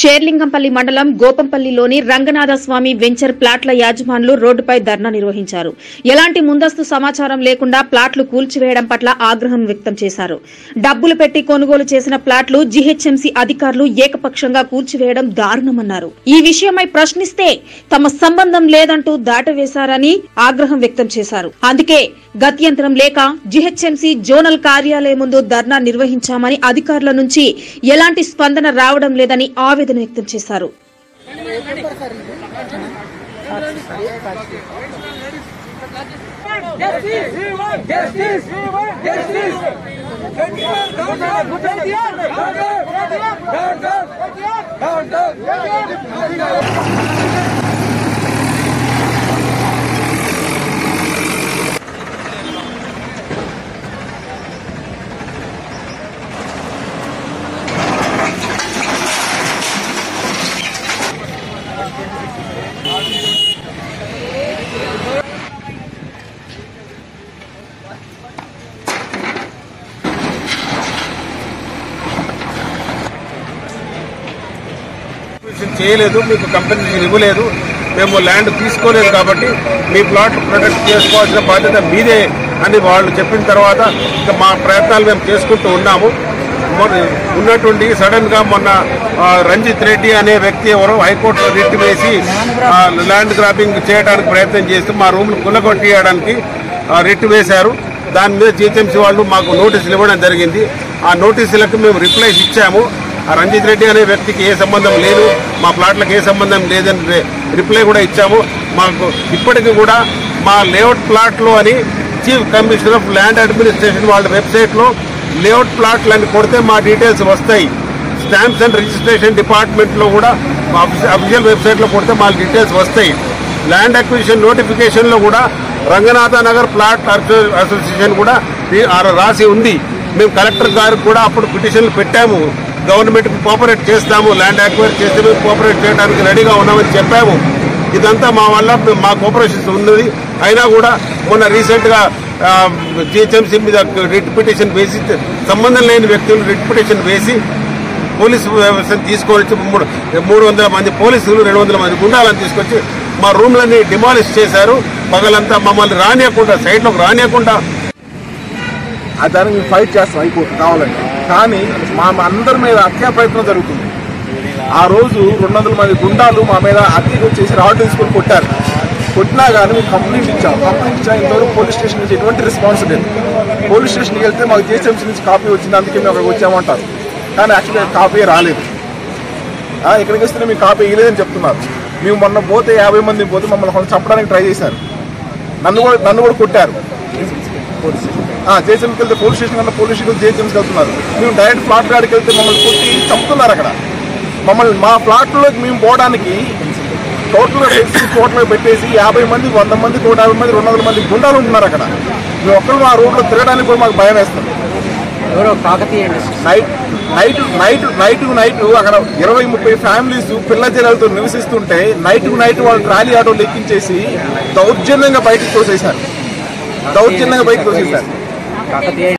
షేర్లింగంపల్లి మండలం గోపంపల్లిలోని రంగనాథ స్వామి వెంచర్ ప్లాట్ల యాజమానులు రోడ్డుపై ధర్నా నిర్వహించారు ఎలాంటి ముందస్తు సమాచారం లేకుండా ప్లాట్లు కూల్చివేయడం పట్ల ఆగ్రహం వ్యక్తం చేశారు డబ్బులు పెట్టి కొనుగోలు చేసిన ప్లాట్లు జీహెచ్ఎంసీ అధికారులు ఏకపక్షంగా కూల్చివేయడం దారుణమన్నారు ఈ విషయమై ప్రశ్నిస్తే తమ సంబంధం లేదంటూ దాటవేశారని ఆగ్రహం వ్యక్తం చేశారు అందుకే గత్యంతరం లేక జీహెచ్ఎంసీ జోనల్ కార్యాలయం ముందు ధర్నా నిర్వహించామని అధికారుల నుంచి ఎలాంటి స్పందన రావడం లేదని ఆవేదన వ్యక్తం చేశారు రిజిస్ట్రేషన్ చేయలేదు మీకు కంపెనీ మీరు ఇవ్వలేదు మేము ల్యాండ్ తీసుకోలేదు కాబట్టి మీ ప్లాట్ ప్రొటెక్ట్ చేసుకోవాల్సిన బాధ్యత మీదే అని వాళ్ళు చెప్పిన తర్వాత ఇక మా ప్రయత్నాలు మేము చేసుకుంటూ ఉన్నాము మొన్న ఉన్నటువంటి సడన్ గా మొన్న ఆ, రంజిత్ రెడ్డి అనే వ్యక్తి ఎవరో హైకోర్టులో రిట్ వేసి ఆ, ల్యాండ్ గ్రాబింగ్ చేయడానికి ప్రయత్నం చేస్తూ మా రూమ్ను కుల్లగొట్టియడానికి ఆ, రిట్ వేశారు దాని మీద జీహెచ్ఎంసీ వాళ్ళు మాకు నోటీసులు ఇవ్వడం జరిగింది ఆ నోటీసులకు మేము రిప్లైస్ ఇచ్చాము ఆ రంజిత్ రెడ్డి అనే వ్యక్తికి ఏ సంబంధం లేదు మా ప్లాట్లకు ఏ సంబంధం లేదని రి- రిప్లై కూడా ఇచ్చాము మాకు ఇప్పటికీ కూడా మా లేఅవుట్ ప్లాట్లు అని chief commissioner of land administration వాళ్ళ వెబ్సైట్లో లేఅవుట్ ప్లాట్లు అని కొడితే మా డీటెయిల్స్ వస్తాయి స్టాంప్స్ అండ్ రిజిస్ట్రేషన్ డిపార్ట్మెంట్లో కూడా మా అఫీషియల్ వెబ్సైట్లో కొడితే మా డీటెయిల్స్ వస్తాయి ల్యాండ్ అక్విజిషన్ నోటిఫికేషన్లో కూడా రంగనాథ నగర్ ప్లాట్ అసో- అసోసియేషన్ కూడా ఈ- ఆ రాసి ఉంది మేము కలెక్టర్ గారికి కూడా అప్పుడు పిటిషన్లు పెట్టాము గవర్నమెంట్ కోఆపరేట్ చేస్తాము ల్యాండ్ అక్వైర్ చేస్తే మేము కోఆపరేట్ చేయడానికి రెడీగా ఉన్నామని చెప్పాము ఇదంతా మా వల్ల మేము- మా కోఆపరేషన్స్ ఉన్నది అయినా కూడా మొన్న రీసెంట్ గా జిహెచ్ఎంసీ మీద రిట్ పిటిషన్ వేసి సంబంధం లేని వ్యక్తులు రిట్ పిటిషన్ వేసి పోలీసు వ్యవస్థను తీసుకొని మూడు మూడు వందల మంది పోలీసులు రెండు వందల మంది గుండాలను తీసుకొచ్చి మా రూమ్లన్నీ డిమాలిష్ చేశారు పగలంతా మమ్మల్ని రానియకుండా సైడ్లోకి రానియకుండా ఆ దానికి మేము ఫైట్ చేస్తాం హైకోర్టు కావాలంటే కానీ మా మా అందరి మీద హత్యా ప్రయత్నం జరుగుతుంది ఆ రోజు రెండు వందల మంది గుండాలు మా మీద హత్యకు వచ్చేసి రాడ్ తీసుకొని కొట్టారు కొట్టినా కానీ మేము కంప్లైంట్ ఇచ్చాం కంప్లైంట్ ఇచ్చాం ఇంతవరకు పోలీస్ స్టేషన్ నుంచి ఎటువంటి రెస్పాన్స్ లేదు పోలీస్ స్టేషన్కి వెళ్తే మాకు జేసీఎంసీ నుంచి కాపీ వచ్చింది అందుకే మేము అక్కడికి వచ్చామంటారు కానీ యాక్చువల్లీ కాపీ రాలేదు ఆ, ఇక్కడికి వస్తే మీకు కాపీ ఇవ్వలేదని చెప్తున్నారు మేము మొన్న పోతే యాభై మంది పోతే మమ్మల్ని కొంచెం చంపడానికి ట్రై చేశారు నన్ను కూడా నన్ను కూడా కొట్టారు జేసీఎంకి వెళ్తే పోలీస్ స్టేషన్ కన్నా పోలీస్ స్టేషన్ జేసీఎంకి వెళ్తున్నారు మేము డైరెక్ట్ ప్లాట్ కాడికి వెళ్తే మమ్మల్ని కొట్టి చంపుతున్నారు అక్కడ మమ్మల్ని మా ప్లాట్లోకి మేము పోవడానికి టోటల్గా టోటల్గా పెట్టేసి యాభై మంది వంద మంది నూట యాభై మంది రెండు వందల మంది గుండాలు ఉంటున్నారు అక్కడ మేము ఒక్కరు మా రోడ్లో తిరగడానికి కూడా మాకు భయం వేస్తుంది ఎవరో Kakatiya industries night night night night night అక్కడ ఇరవై ముప్పై ఫ్యామిలీస్ పిల్ల జనాలతో నివసిస్తుంటే నైట్ నైట్ వాళ్ళు ట్రాలీ ఆటోలు ఎక్కించేసి దౌర్జన్యంగా బయటకు తోసేశారు దౌర్జన్యంగా బయటకు తోసేశారు కాకతీయ